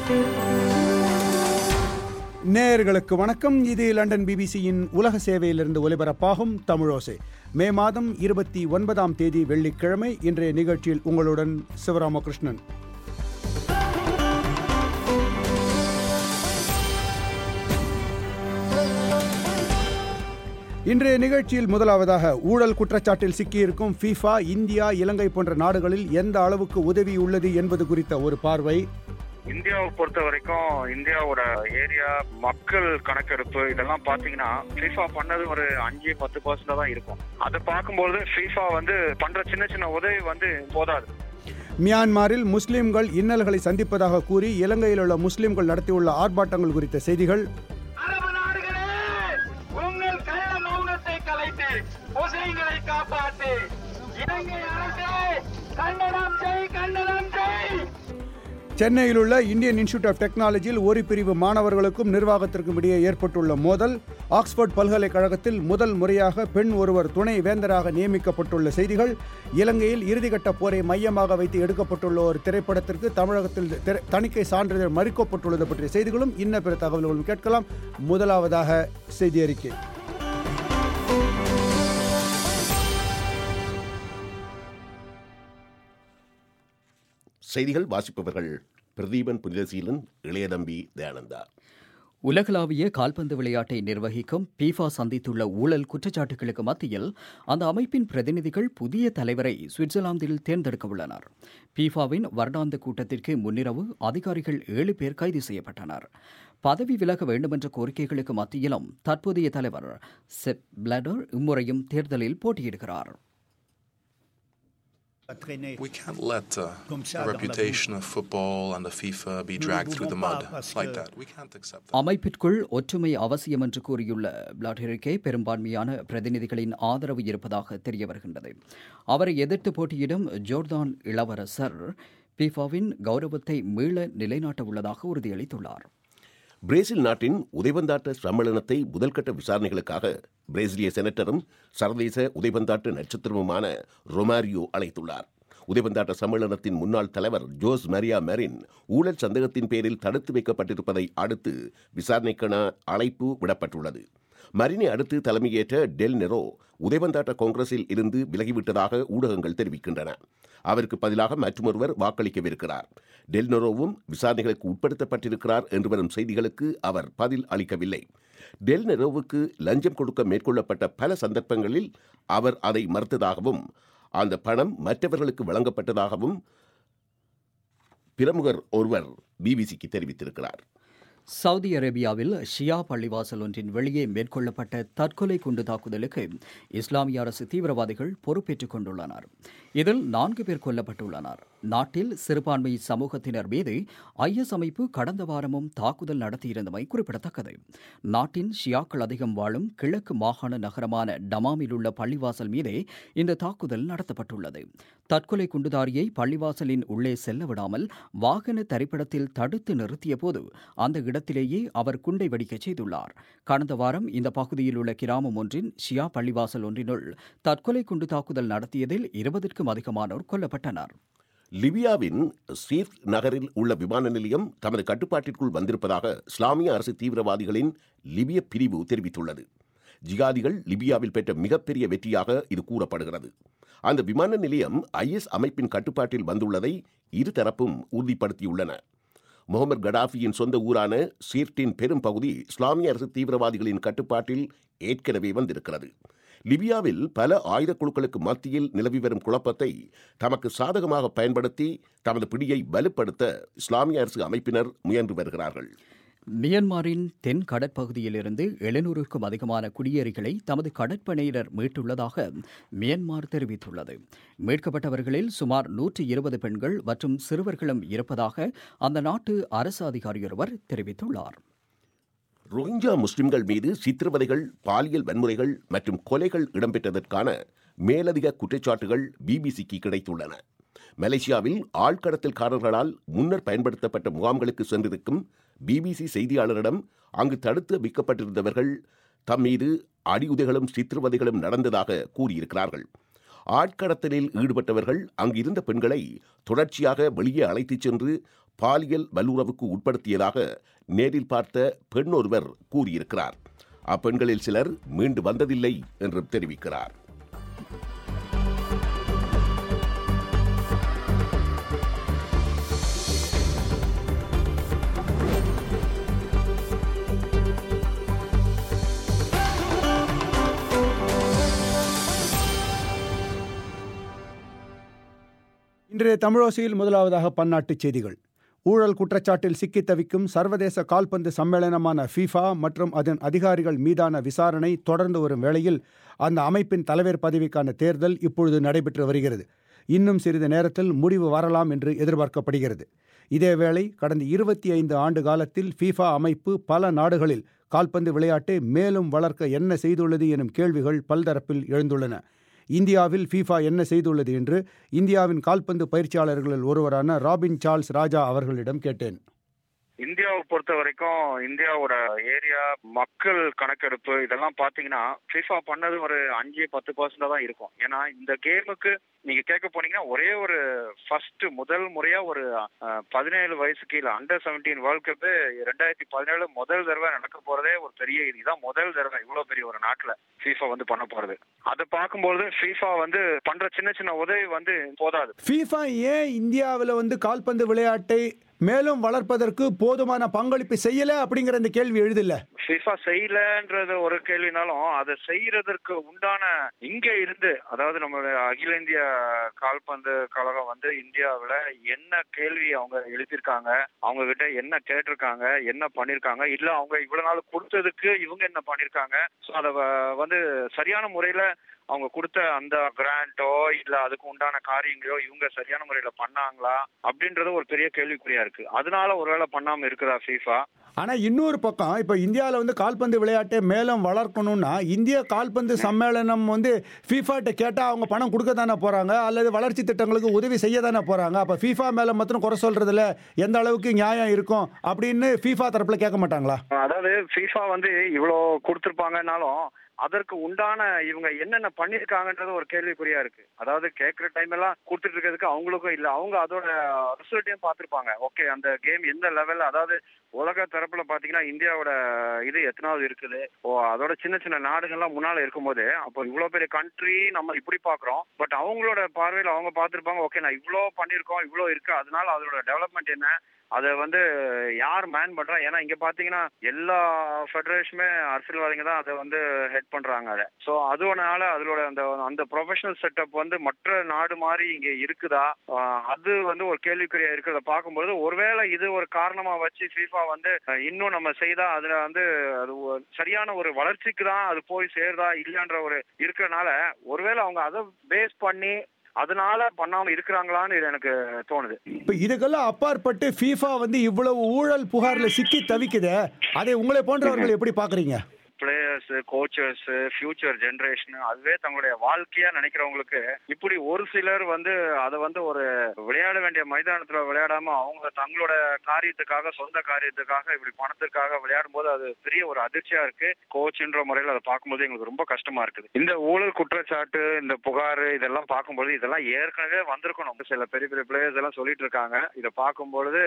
நேயர்களுக்கு வணக்கம் இது லண்டன் பிபிசியின் உலக சேவையிலிருந்து ஒலிபரப்பாகும் தமிழோசை மே மாதம் இருபத்தி ஒன்பதாம் தேதி வெள்ளிக்கிழமை இன்றைய நிகழ்ச்சியில் உங்களுடன் சிவராமகிருஷ்ணன் இன்றைய நிகழ்ச்சியில் முதலாவதாக ஊழல் குற்றச்சாட்டில் சிக்கியிருக்கும் ஃபீஃபா இந்தியா இலங்கை போன்ற நாடுகளில் எந்த அளவுக்கு உதவி உள்ளது என்பது குறித்த ஒரு பார்வை இந்தியாவை பொறுத்த வரைக்கும் இந்தியாவோட ஏரியா மக்கள் கணக்கெடுப்பு இதெல்லாம் பாத்தீங்கன்னா ஃபீஃபா பண்ணது ஒரு அஞ்சு பத்து பர்சன்ட் தான் இருக்கும் அதை பார்க்கும்போது ஃபீஃபா வந்து பண்ற சின்ன சின்ன உதவி வந்து போதாது மியான்மரில் முஸ்லிம்கள் இன்னல்களை சந்திப்பதாக கூறி இலங்கையில் உள்ள முஸ்லிம்கள் நடத்தியுள்ள ஆர்ப்பாட்டங்கள் குறித்த செய்திகள் அரபு நாடுகளே உங்கள் கள்ள மௌனத்தை கலைத்து முஸ்லிம்களை காப்பாற்று இலங்கை அரசே கண்டனம் செய் கண்டனம் செய் சென்னையில் உள்ள இந்தியன் இன்ஸ்டிடியூட் ஆஃப் டெக்னாலஜியில் ஒரு பிரிவு மாணவர்களுக்கும் நிர்வாகத்திற்கும் இடையே ஏற்பட்டுள்ள மோதல் ஆக்ஸ்போர்ட் பல்கலைக்கழகத்தில் முதல் முறையாக பெண் ஒருவர் துணை வேந்தராக நியமிக்கப்பட்டுள்ள செய்திகள் இலங்கையில் இறுதிக்கட்ட போரை மையமாக வைத்து எடுக்கப்பட்டுள்ள ஒரு திரைப்படத்திற்கு தமிழகத்தில் திரை- தணிக்கை சான்றிதழ் மறுக்கப்பட்டுள்ளது பற்றிய செய்திகளும் இன்ன பிற தகவல்களும் கேட்கலாம் முதலாவதாக செய்தி அறிக்கை செய்திகள் வாசிப்பவர்கள் பிரதீபன் புனிதசீலன் இளையதம்பி தயானந்தா உலகளாவிய கால்பந்து விளையாட்டை நிர்வகிக்கும் பீஃபா சந்தித்துள்ள ஊழல் குற்றச்சாட்டுகளுக்கு மத்தியில் அந்த அமைப்பின் பிரதிநிதிகள் புதிய தலைவரை சுவிட்சர்லாந்தில் தேர்ந்தெடுக்க உள்ளனர் பீஃபாவின் வருடாந்த கூட்டத்திற்கு முன்னிரவு அதிகாரிகள் ஏழு பேர் கைது செய்யப்பட்டனர் பதவி விலக வேண்டுமென்ற கோரிக்கைகளுக்கு மத்தியிலும் தற்போதைய தலைவர் செப் பிளடர் இம்முறையும் தேர்தலில் போட்டியிடுகிறார் We can't let uh, the reputation of football and the FIFA be dragged through the mud like that. We can't accept that. அமைப்பிற்குள் ஒற்றுமை அவசியம் என்று கூறியுள்ள பிளாட்டரிக்கே பெரும்பான்மையான பிரதிநிதிகளின் ஆதரவு இருப்பதாக தெரிய வருகின்றது அவரை எதிர்த்து போட்டியிடும் ஜோர்தான் இளவரசர் பீஃபாவின் கௌரவத்தை மீள நிலைநாட்ட உள்ளதாக உறுதியளித்துள்ளார் பிரேசில் நாட்டின் உதைபந்தாட்ட சம்மேளனத்தை முதல்கட்ட விசாரணைகளுக்காக பிரேசிலிய செனட்டரும் சர்வதேச உதைபந்தாட்ட நட்சத்திரமுமான ரொமாரியோ அழைத்துள்ளார் உதைபந்தாட்ட சம்மேளனத்தின் முன்னாள் தலைவர் ஜோஸ் மரியா மெரின் ஊழல் சந்தேகத்தின் பேரில் தடுத்து வைக்கப்பட்டிருப்பதை அடுத்து விசாரணைக்கான அழைப்பு விடப்பட்டுள்ளது மரினை அடுத்து தலைமையேற்ற டெல் நெரோ உதைபந்தாட்ட காங்கிரஸில் இருந்து விலகிவிட்டதாக ஊடகங்கள் தெரிவிக்கின்றன அவருக்கு பதிலாக மற்றொருவர் வாக்களிக்கவிருக்கிறார் டெல் நெரோவும் விசாரணைகளுக்கு உட்படுத்தப்பட்டிருக்கிறார் என்று வரும் செய்திகளுக்கு அவர் பதில் அளிக்கவில்லை டெல் நெரோவுக்கு லஞ்சம் கொடுக்க மேற்கொள்ளப்பட்ட பல சந்தர்ப்பங்களில் அவர் அதை மறுத்ததாகவும் அந்த பணம் மற்றவர்களுக்கு வழங்கப்பட்டதாகவும் பிரமுகர் ஒருவர் பிபிசிக்கு தெரிவித்திருக்கிறார் சவுதி அரேபியாவில் ஷியா பள்ளிவாசல் ஒன்றின் வெளியே மேற்கொள்ளப்பட்ட தற்கொலை குண்டு தாக்குதலுக்கு இஸ்லாமிய அரசு தீவிரவாதிகள் பொறுப்பேற்றுக் கொண்டுள்ளனர் இதில் நான்கு பேர் கொல்லப்பட்டுள்ளனர் நாட்டில் சிறுபான்மை சமூகத்தினர் மீது ஐஎஸ் அமைப்பு கடந்த வாரமும் தாக்குதல் நடத்தியிருந்தமை குறிப்பிடத்தக்கது நாட்டின் ஷியாக்கள் அதிகம் வாழும் கிழக்கு மாகாண நகரமான டமாமில் உள்ள பள்ளிவாசல் மீதே இந்த தாக்குதல் நடத்தப்பட்டுள்ளது தற்கொலை குண்டுதாரியை பள்ளிவாசலின் உள்ளே செல்ல விடாமல் வாகன தரிப்பிடத்தில் தடுத்து நிறுத்திய போது அந்த இடத்திலேயே அவர் குண்டை வெடிக்கச் செய்துள்ளார் கடந்த வாரம் இந்த பகுதியில் உள்ள கிராமம் ஒன்றின் ஷியா பள்ளிவாசல் ஒன்றினுள் தற்கொலை குண்டு தாக்குதல் நடத்தியதில் இருபதுக்கும் அதிகமானோர் கொல்லப்பட்டனர் லிபியாவின் சீர்த் நகரில் உள்ள விமான நிலையம் தமது கட்டுப்பாட்டிற்குள் வந்திருப்பதாக இஸ்லாமிய அரசு தீவிரவாதிகளின் லிபிய பிரிவு தெரிவித்துள்ளது ஜிகாதிகள் லிபியாவில் பெற்ற மிகப்பெரிய வெற்றியாக இது கூறப்படுகிறது அந்த விமான நிலையம் ஐஎஸ் அமைப்பின் கட்டுப்பாட்டில் வந்துள்ளதை இருதரப்பும் உறுதிப்படுத்தியுள்ளன முகமது கடாஃபியின் சொந்த ஊரான சீர்ட்டின் பெரும் பகுதி இஸ்லாமிய அரசு தீவிரவாதிகளின் கட்டுப்பாட்டில் ஏற்கனவே வந்திருக்கிறது லிபியாவில் பல ஆயுதக் குழுக்களுக்கு மத்தியில் நிலவி வரும் குழப்பத்தை தமக்கு சாதகமாக பயன்படுத்தி தமது பிடியை வலுப்படுத்த இஸ்லாமிய அரசு அமைப்பினர் முயன்று வருகிறார்கள் மியன்மாரின் தென் கடற்பகுதியிலிருந்து எழுநூறுக்கும் அதிகமான குடியேறிகளை தமது கடற்படையினர் மீட்டுள்ளதாக மியன்மார் தெரிவித்துள்ளது மீட்கப்பட்டவர்களில் சுமார் நூற்றி இருபது பெண்கள் மற்றும் சிறுவர்களும் இருப்பதாக அந்த நாட்டு அரசு அதிகாரியொருவர் தெரிவித்துள்ளார் ரோஹிஞ்சா முஸ்லிம்கள் மீது சித்திரவதைகள் பாலியல் வன்முறைகள் மற்றும் கொலைகள் இடம்பெற்றதற்கான மேலதிக குற்றச்சாட்டுகள் பிபிசிக்கு கிடைத்துள்ளன மலேசியாவில் ஆழ்கடத்தல்காரர்களால் முன்னர் பயன்படுத்தப்பட்ட முகாம்களுக்கு சென்றிருக்கும் பிபிசி செய்தியாளரிடம் அங்கு தடுத்து வைக்கப்பட்டிருந்தவர்கள் தம் மீது அடியுதைகளும் சித்திரவதைகளும் நடந்ததாக கூறியிருக்கிறார்கள் ஆட்கடத்தலில் ஈடுபட்டவர்கள் அங்கிருந்த பெண்களை தொடர்ச்சியாக வெளியே அழைத்துச் சென்று பாலியல் வல்லுறவுக்கு உட்படுத்தியதாக நேரில் பார்த்த பெண் ஒருவர் கூறியிருக்கிறார் அப்பெண்களில் சிலர் மீண்டு வந்ததில்லை என்றும் தெரிவிக்கிறார் இன்றைய தமிழோசையில் முதலாவதாக பன்னாட்டுச் செய்திகள் ஊழல் குற்றச்சாட்டில் சிக்கித் தவிக்கும் சர்வதேச கால்பந்து சம்மேளனமான ஃபீஃபா மற்றும் அதன் அதிகாரிகள் மீதான விசாரணை தொடர்ந்து வரும் வேளையில் அந்த அமைப்பின் தலைவர் பதவிக்கான தேர்தல் இப்பொழுது நடைபெற்று வருகிறது இன்னும் சிறிது நேரத்தில் முடிவு வரலாம் என்று எதிர்பார்க்கப்படுகிறது இதேவேளை கடந்த இருபத்தி ஐந்து ஆண்டு காலத்தில் ஃபீஃபா அமைப்பு பல நாடுகளில் கால்பந்து விளையாட்டை மேலும் வளர்க்க என்ன செய்துள்ளது எனும் கேள்விகள் பல்தரப்பில் எழுந்துள்ளன இந்தியாவில் ஃபீஃபா என்ன செய்துள்ளது என்று இந்தியாவின் கால்பந்து பயிற்சியாளர்களில் ஒருவரான ராபின் சார்ல்ஸ் ராஜா அவர்களிடம் கேட்டேன் இந்தியாவை பொறுத்த வரைக்கும் இந்தியாவோட ஏரியா மக்கள் கணக்கெடுப்பு இதெல்லாம் பாத்தீங்கன்னா FIFA பண்ணது ஒரு அஞ்சு பத்து பர்சன்டா தான் இருக்கும் ஏன்னா இந்த கேமுக்கு நீங்க கேட்க போனீங்கன்னா ஒரே ஒரு ஃபர்ஸ்ட் முதல் முறையா ஒரு அஹ், பதினேழு வயசு கீழே அண்டர் செவன்டீன் வேர்ல்ட் கப் ரெண்டாயிரத்தி பதினேழு முதல் தடவை நடக்க போறதே ஒரு பெரிய இது இதான் முதல் தடவை இவ்வளவு பெரிய ஒரு நாட்டுல FIFA வந்து பண்ண போறது அதை பார்க்கும்போது FIFA வந்து பண்ற சின்ன சின்ன உதவி வந்து போதாது ஃபீஃபா ஏன் இந்தியாவில் வந்து கால்பந்து விளையாட்டை மேலும் வளர்ப்பதற்கு போதுமான பங்களிப்பு செய்யல அப்படிங்கிற இந்த கேள்வி எழுதில்ல FIFA செய்யலன்றது ஒரு கேள்வினாலும் அதை செய்யறதற்கு உண்டான இங்க இருந்து அதாவது நம்மளுடைய அகில இந்திய கால்பந்து கழகம் வந்து இந்தியாவுல என்ன கேள்வி அவங்க எழுப்பியிருக்காங்க அவங்க கிட்ட என்ன கேட்டிருக்காங்க என்ன பண்ணிருக்காங்க இல்ல அவங்க இவ்வளவு நாள் கொடுத்ததுக்கு இவங்க என்ன பண்ணிருக்காங்க சோ அத வ- வந்து சரியான முறையில அவங்க கொடுத்த அந்த கிராண்டோ இல்ல அதுக்கு உண்டான காரியங்களோ இவங்க சரியான முறையில பண்ணாங்களா அப்படின்றது ஒரு பெரிய கேள்விக்குறியா இருக்கு அதனால ஒருவேளை பண்ணாம இருக்குதா FIFA ஆனா இன்னொரு பக்கம் இப்போ இந்தியாவில் வந்து கால்பந்து விளையாட்டை மேலும் வளர்க்கணும்னா இந்திய கால்பந்து சம்மேளனம் வந்து ஃபீஃபாட்ட கேட்டால் அவங்க பணம் கொடுக்க தானே போகிறாங்க அல்லது வளர்ச்சி திட்டங்களுக்கு உதவி செய்ய தானே போகிறாங்க அப்போ ஃபீஃபா மேலே மாத்திரம் குறை சொல்கிறதுல எந்த அளவுக்கு நியாயம் இருக்கும் அப்படின்னு ஃபீஃபா தரப்பில் கேட்க மாட்டாங்களா அதாவது FIFA வந்து இவ்வளோ கொடுத்துருப்பாங்கன்னாலும் அதற்கு உண்டான இவங்க என்னென்ன பண்ணிருக்காங்கன்றது ஒரு கேள்விக்குறியா இருக்கு அதாவது கேட்குற டைம் எல்லாம் கொடுத்துட்டு இருக்கிறதுக்கு அவங்களுக்கும் இல்ல அவங்க அதோட ரிசல்ட்டையும் பார்த்திருப்பாங்க ஓகே அந்த கேம் எந்த லெவல்ல அதாவது உலக தரப்புல பாத்தீங்கன்னா இந்தியாவோட இது எத்தனாவது இருக்குது ஓ அதோட சின்ன சின்ன நாடுகள்லாம் முன்னால இருக்கும்போது அப்போ இவ்வளவு பெரிய கண்ட்ரி நம்ம இப்படி பாக்குறோம் பட் அவங்களோட பார்வையில் அவங்க பார்த்திருப்பாங்க ஓகே நான் இவ்வளோ பண்ணியிருக்கோம் இவ்வளோ இருக்கு அதனால அதோட டெவலப்மெண்ட் என்ன அதை வந்து யார் மேன் பண்றா ஏன்னா இங்க பாத்தீங்கன்னா எல்லா ஃபெடரேஷனுமே அரசியல்வாதிங்க தான் அதை வந்து ஹெட் பண்றாங்க அதை ஸோ அதுனால அதோட அந்த அந்த ப்ரொஃபஷனல் செட்டப் வந்து மற்ற நாடு மாதிரி இங்க இருக்குதா ஆஹ் அது வந்து ஒரு கேள்விக்குறியா இருக்கிறத பார்க்கும்போது ஒருவேளை இது ஒரு காரணமா வச்சு FIFA வந்து அஹ், இன்னும் நம்ம செய்தா அதுல வந்து அது ஒரு சரியான ஒரு வளர்ச்சிக்கு தான் அது போய் சேருதா இல்லையான்ற ஒரு இருக்கிறனால ஒருவேளை அவங்க அதை பேஸ் பண்ணி அதனால பண்ணாம இருக்கிறாங்களான்னு இது எனக்கு தோணுது இப்போ இதுக்கெல்லாம் அப்பாற்பட்டு ஃபீஃபா வந்து இவ்வளவு ஊழல் புகாரில் சிக்கி தவிக்குதே அதை உங்களை போன்றவர்கள் எப்படி பார்க்குறீங்க பிளேயர்ஸ் கோச்சர்ஸ் ஃபியூச்சர் ஜெனரேஷன் அதுவே தங்களுடைய வாழ்க்கையா நினைக்கிறவங்களுக்கு இப்படி ஒரு சிலர் வந்து அதை வந்து ஒரு விளையாட வேண்டிய மைதானத்துல விளையாடாம அவங்க தங்களோட காரியத்துக்காக சொந்த காரியத்துக்காக இப்படி பணத்துக்காக விளையாடும் போது அது பெரிய ஒரு அதிர்ச்சியா இருக்கு கோச்ன்ற முறையில் அதை பார்க்கும்போது எங்களுக்கு ரொம்ப கஷ்டமா இருக்குது இந்த ஊழல் குற்றச்சாட்டு இந்த புகார் இதெல்லாம் பார்க்கும்போது இதெல்லாம் ஏற்கனவே வந்திருக்கணும் சில பெரிய பெரிய பிளேயர்ஸ் எல்லாம் சொல்லிட்டு இருக்காங்க இதை பார்க்கும்பொழுது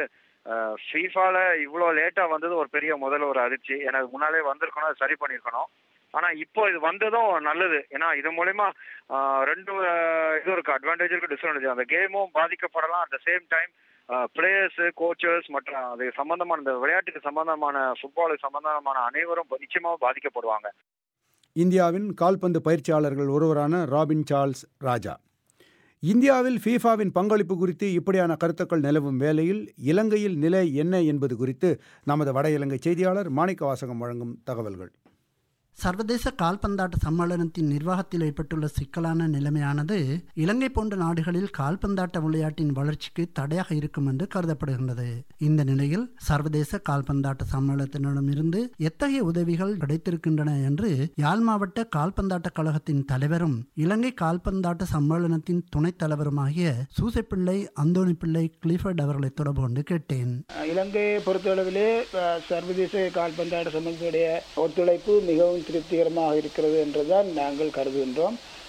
ஃபீஃபால இவ்வளோ லேட்டா வந்தது ஒரு பெரிய முதல்ல ஒரு அதிர்ச்சி எனக்கு முன்னாலே வந்திருக்கணும் அதை சரி பண்ணியிருக்கணும் ஆனா இப்போ இது வந்ததும் நல்லது ஏன்னா இது மூலயமா ஆஹ், ரெண்டு ஆஹ், இது இருக்கு அட்வான்டேஜ் இருக்கு டிஸ்அட்வான்டேஜ் அந்த கேமும் பாதிக்கப்படலாம் at the same time players coaches மற்றும் அது சம்பந்தமான இந்த விளையாட்டுக்கு சம்பந்தமான ஃபுட்பாலுக்கு சம்பந்தமான அனைவரும் நிச்சயமாக பாதிக்கப்படுவாங்க இந்தியாவின் கால்பந்து பயிற்சியாளர்கள் ஒருவரான ராபின் சார்ல்ஸ் ராஜா இந்தியாவில் ஃபீஃபாவின் பங்களிப்பு குறித்து இப்படியான கருத்துக்கள் நிலவும் வேளையில் இலங்கையில் நிலை என்ன என்பது குறித்து நமது வட இலங்கை செய்தியாளர் மாணிக்க வாசகம் வழங்கும் தகவல்கள் சர்வதேச கால்பந்தாட்ட சம்மேளனத்தின் நிர்வாகத்தில் ஏற்பட்டுள்ள சிக்கலான நிலைமையானது இலங்கை போன்ற நாடுகளில் கால்பந்தாட்ட விளையாட்டின் வளர்ச்சிக்கு தடையாக இருக்கும் என்று கருதப்படுகின்றது இந்த நிலையில் சர்வதேச கால்பந்தாட்ட சம்மேளனத்தினரிடமிருந்து எத்தகைய உதவிகள் கிடைத்திருக்கின்றன என்று யாழ் மாவட்ட கால்பந்தாட்ட கழகத்தின் தலைவரும் இலங்கை கால்பந்தாட்ட சம்மேளனத்தின் துணைத் தலைவருமாகிய சூசைப்பிள்ளை அந்தோணி பிள்ளை கிளிஃபர்ட் அவர்களை தொடர்பு கொண்டு கேட்டேன் இலங்கையை பொறுத்தளவிலே அஹ், சர்வதேச கால்பந்தாட்ட சமூகத்துடைய ஒத்துழைப்பு மிகவும் திருப்திகரமாக இருக்கிறது என்றுதான் நாங்கள் கருதுகின்றோம்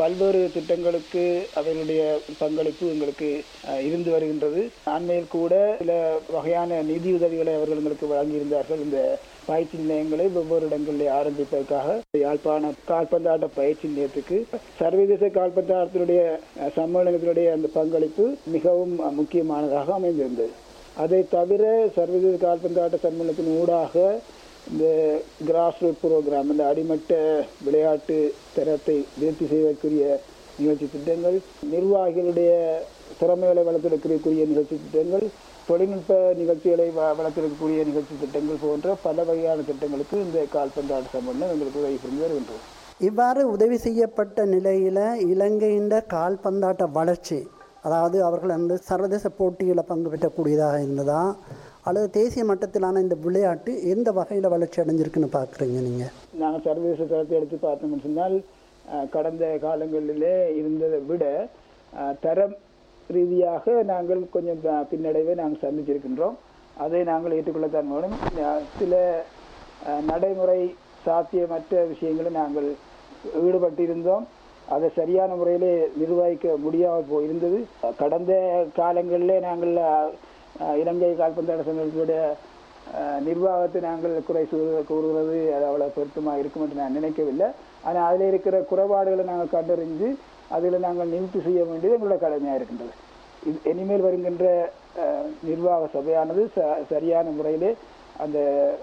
பல்வேறு திட்டங்களுக்கு அவர்களுடைய பங்களிப்பு எங்களுக்கு அஹ், இருந்து வருகின்றது அண்மையில் கூட சில வகையான நிதியுதவிகளை அவர்கள் எங்களுக்கு வழங்கியிருந்தார்கள் இந்த பயிற்சி நிலையங்களை வெவ்வேறு இடங்களில் ஆரம்பிப்பதற்காக யாழ்ப்பாண கால்பந்தாட்ட பயிற்சி நிலையத்துக்கு சர்வதேச கால்பந்தாட்டத்தினுடைய அஹ், சம்மேளனத்தினுடைய அந்த பங்களிப்பு மிகவும் அஹ், முக்கியமானதாக அமைந்திருந்தது அதை தவிர சர்வதேச கால்பந்தாட்ட சம்மேளனத்தின் ஊடாக இந்த கிராஸ் ரூட் ப்ரோக்ராம் இந்த அடிமட்ட விளையாட்டு தரத்தை விருத்தி செய்வதற்குரிய நிகழ்ச்சி திட்டங்கள் நிர்வாகிகளுடைய திறமைகளை வளர்த்தெடுக்கக்கூடிய நிகழ்ச்சி திட்டங்கள் தொழில்நுட்ப நிகழ்ச்சிகளை வ- வளர்த்தெடுக்கக்கூடிய நிகழ்ச்சி திட்டங்கள் போன்ற பல வகையான திட்டங்களுக்கு இந்த கால்பந்தாட்ட சம்பந்தம் எங்களுக்கு உதவி புரிந்து வருகின்றது இவ்வாறு உதவி செய்யப்பட்ட நிலையில் இலங்கையின் கால்பந்தாட்ட வளர்ச்சி அதாவது அவர்கள் அந்த சர்வதேச போட்டியில் பங்கு பெற்றக்கூடியதாக இருந்ததா அல்லது தேசிய மட்டத்திலான இந்த விளையாட்டு எந்த வகையில் வளர்ச்சி அடைஞ்சிருக்குன்னு பார்க்குறீங்க நீங்கள் நாங்கள் சர்வதேச தரத்தை எடுத்து பார்த்தோம்னு சொன்னால் அஹ், கடந்த காலங்களிலே இருந்ததை விட அஹ், தரம் ரீதியாக நாங்கள் கொஞ்சம் ப- பின்னடைவை நாங்கள் சந்திச்சிருக்கின்றோம் அதை நாங்கள் ஏற்றுக்கொள்ளத்தான் வேணும் அஹ், சில அஹ், நடைமுறை சாத்தியமற்ற விஷயங்களை நாங்கள் ஈடுபட்டிருந்தோம் அதை சரியான முறையிலே நிர்வகிக்க முடியாமல் போயிருந்தது கடந்த காலங்களிலே நாங்கள் அஹ், அஹ், இலங்கை கால்பந்தாட்ட சங்கத்தினுடைய அஹ், நிர்வாகத்தை நாங்கள் குறை கூறு- கூறுகிறது அது அவ்வளவு பொருத்தமாக இருக்கும் என்று நான் நினைக்கவில்லை ஆனால் அதில் இருக்கிற குறைபாடுகளை நாங்கள் கண்டறிந்து அதில் நாங்கள் நிவர்த்தி செய்ய வேண்டியது எங்களுடைய கடமையாக இருக்கின்றது இது இனிமேல் வருகின்ற அஹ், நிர்வாக சபையானது ச- சரியான முறையிலே அந்த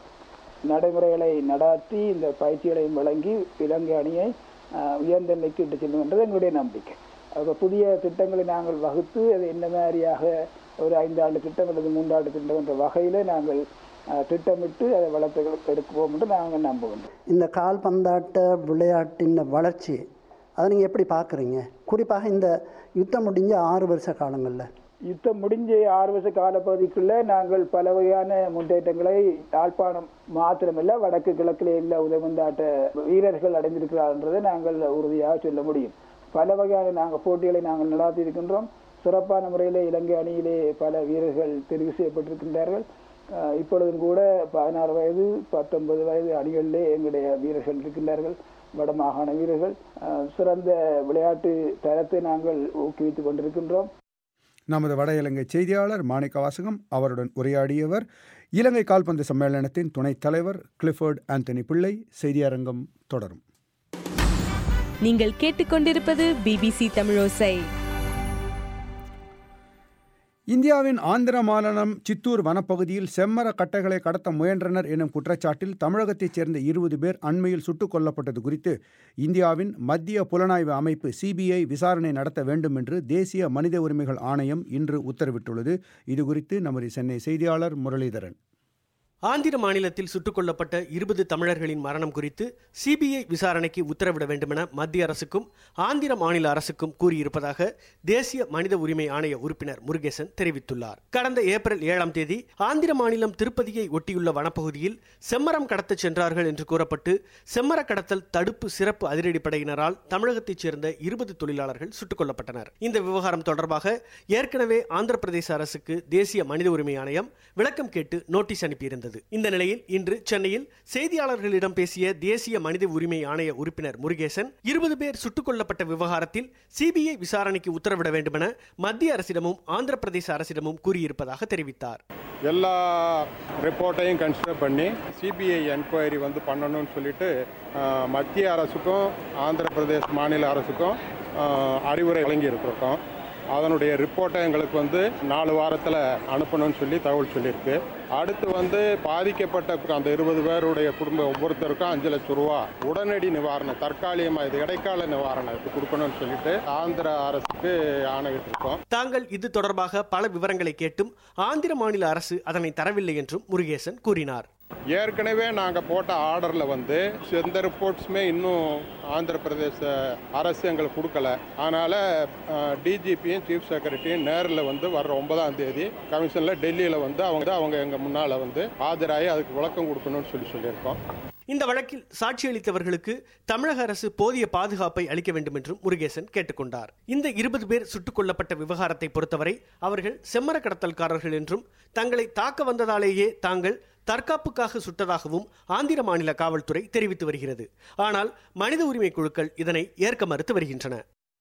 நடைமுறைகளை நடாத்தி இந்த பயிற்சிகளையும் வழங்கி இலங்கை அணியை அஹ், உயர்ந்த நிலைக்கு இட்டு செல்லும் என்றது எங்களுடைய நம்பிக்கை அப்போ புதிய திட்டங்களை நாங்கள் வகுத்து அது என்ன மாதிரியாக ஒரு ஐந்தாண்டு திட்டம் அல்லது மூன்றாண்டு திட்டம் என்ற வகையில் நாங்கள் அஹ், திட்டமிட்டு அதை வளர்த்து எடுக்குவோம் என்று நாங்கள் நம்புகின்றோம் இந்த கால்பந்தாட்ட விளையாட்டின் வளர்ச்சி அதை நீங்கள் எப்படி பார்க்குறீங்க குறிப்பாக இந்த யுத்தம் முடிஞ்ச ஆறு வருஷ காலங்களில் யுத்தம் முடிஞ்ச ஆறு வருஷ காலப்பகுதிக்குள்ள நாங்கள் பல வகையான முன்னேற்றங்களை யாழ்ப்பாணம் மாத்திரமல்ல வடக்கு கிழக்கிலே உள்ள உதவந்தாட்ட வீரர்கள் அடைந்திருக்கிறார்ன்றதை நாங்கள் உறுதியாக சொல்ல முடியும் பல வகையான நாங்கள் போட்டிகளை நாங்கள் நடாத்தி இருக்கின்றோம் சிறப்பான முறையில் இலங்கை அணியிலே பல வீரர்கள் தெரிவு செய்யப்பட்டிருக்கின்றார்கள் அஹ் இப்பொழுதும் கூட பதினாறு வயது பத்தொன்பது வயது அணிகளிலே எங்களுடைய வீரர்கள் இருக்கின்றார்கள் வடமாகாண வீரர்கள் அஹ் சிறந்த விளையாட்டு தரத்தை நாங்கள் ஊக்குவித்துக் கொண்டிருக்கின்றோம் நமது வட இலங்கை செய்தியாளர் மாணிக்க வாசகம் அவருடன் உரையாடியவர் இலங்கை கால்பந்து சம்மேளனத்தின் துணைத் தலைவர் கிளிஃபோர்ட் ஆந்தனி பிள்ளை செய்தியரங்கம் தொடரும் நீங்கள் கேட்டுக்கொண்டிருப்பது பிபிசி தமிழோசை இந்தியாவின் ஆந்திர மாநிலம் சித்தூர் வனப்பகுதியில் செம்மர கட்டைகளை கடத்த முயன்றனர் எனும் குற்றச்சாட்டில் தமிழகத்தைச் சேர்ந்த இருபது பேர் அண்மையில் சுட்டுக் கொல்லப்பட்டது குறித்து இந்தியாவின் மத்திய புலனாய்வு அமைப்பு சிபிஐ விசாரணை நடத்த வேண்டும் என்று தேசிய மனித உரிமைகள் ஆணையம் இன்று உத்தரவிட்டுள்ளது இதுகுறித்து நமது சென்னை செய்தியாளர் முரளிதரன் ஆந்திர மாநிலத்தில் சுட்டுக் கொல்லப்பட்ட இருபது தமிழர்களின் மரணம் குறித்து சிபிஐ விசாரணைக்கு உத்தரவிட வேண்டுமென மத்திய அரசுக்கும் ஆந்திர மாநில அரசுக்கும் கூறியிருப்பதாக தேசிய மனித உரிமை ஆணைய உறுப்பினர் முருகேசன் தெரிவித்துள்ளார் கடந்த ஏப்ரல் ஏழாம் தேதி ஆந்திர மாநிலம் திருப்பதியை ஒட்டியுள்ள வனப்பகுதியில் செம்மரம் கடத்தச் சென்றார்கள் என்று கூறப்பட்டு செம்மர கடத்தல் தடுப்பு சிறப்பு அதிரடிப்படையினரால் தமிழகத்தைச் சேர்ந்த இருபது தொழிலாளர்கள் சுட்டுக் கொல்லப்பட்டனர் இந்த விவகாரம் தொடர்பாக ஏற்கனவே ஆந்திர பிரதேச அரசுக்கு தேசிய மனித உரிமை ஆணையம் விளக்கம் கேட்டு நோட்டீஸ் அனுப்பியிருந்தது இந்த நிலையில் இன்று சென்னையில் செய்தியாளர்களிடம் பேசிய தேசிய மனித உரிமை ஆணைய உறுப்பினர் முருகேசன் இருபது பேர் சுட்டுக் கொல்லப்பட்ட விவகாரத்தில் சிபிஐ விசாரணைக்கு உத்தரவிட வேண்டுமென மத்திய அரசிடமும் ஆந்திர பிரதேச அரசிடமும் கூறியிருப்பதாக தெரிவித்தார் எல்லா ரிப்போர்ட்டையும் கன்சிடர் பண்ணி சிபிஐ என்கொயரி வந்து பண்ணணும்னு சொல்லிட்டு ஆஹ், மத்திய அரசுக்கும் ஆந்திர பிரதேஷ் மாநில அரசுக்கும் ஆஹ், அறிவுரை வழங்கியிருக்கிறோம் அதனுடைய ரிப்போர்ட்டை எங்களுக்கு வந்து நாலு வாரத்தில் அனுப்பணும்னு சொல்லி தகவல் சொல்லியிருக்கு அடுத்து வந்து பாதிக்கப்பட்ட அந்த இருபது பேருடைய குடும்பம் ஒவ்வொருத்தருக்கும் அஞ்சு லட்சம் ரூபா உடனடி நிவாரணம் தற்காலிகமாக இது இடைக்கால நிவாரணம் இது கொடுக்கணும்னு சொல்லிட்டு ஆந்திர அரசுக்கு ஆணையிட்டிருக்கோம் தாங்கள் இது தொடர்பாக பல விவரங்களை கேட்டும் ஆந்திர மாநில அரசு அதனை தரவில்லை என்றும் முருகேசன் கூறினார் ஏற்கனவே நாங்கள் போட்ட ஆர்டரில் வந்து எந்த ரிப்போர்ட்ஸுமே இன்னும் ஆந்திர பிரதேச அரசு எங்களுக்கு கொடுக்கல அதனால் டிஜிபியும் சீஃப் செக்ரட்டரியும் நேரில் வந்து வர்ற ஒன்பதாம் தேதி கமிஷனில் டெல்லியில் வந்து அவங்க அவங்க எங்கள் முன்னால் வந்து ஆஜராகி அதுக்கு விளக்கம் கொடுக்கணும்னு சொல்லி சொல்லியிருக்கோம் இந்த வழக்கில் சாட்சியளித்தவர்களுக்கு தமிழக அரசு போதிய பாதுகாப்பை அளிக்க வேண்டும் என்றும் முருகேசன் கேட்டுக்கொண்டார் இந்த இருபது பேர் சுட்டுக் கொல்லப்பட்ட விவகாரத்தை பொறுத்தவரை அவர்கள் செம்மர கடத்தல்காரர்கள் என்றும் தங்களை தாக்க வந்ததாலேயே தாங்கள் தற்காப்புக்காக சுட்டதாகவும் ஆந்திர மாநில காவல்துறை தெரிவித்து வருகிறது ஆனால் மனித உரிமை குழுக்கள் இதனை ஏற்க மறுத்து வருகின்றன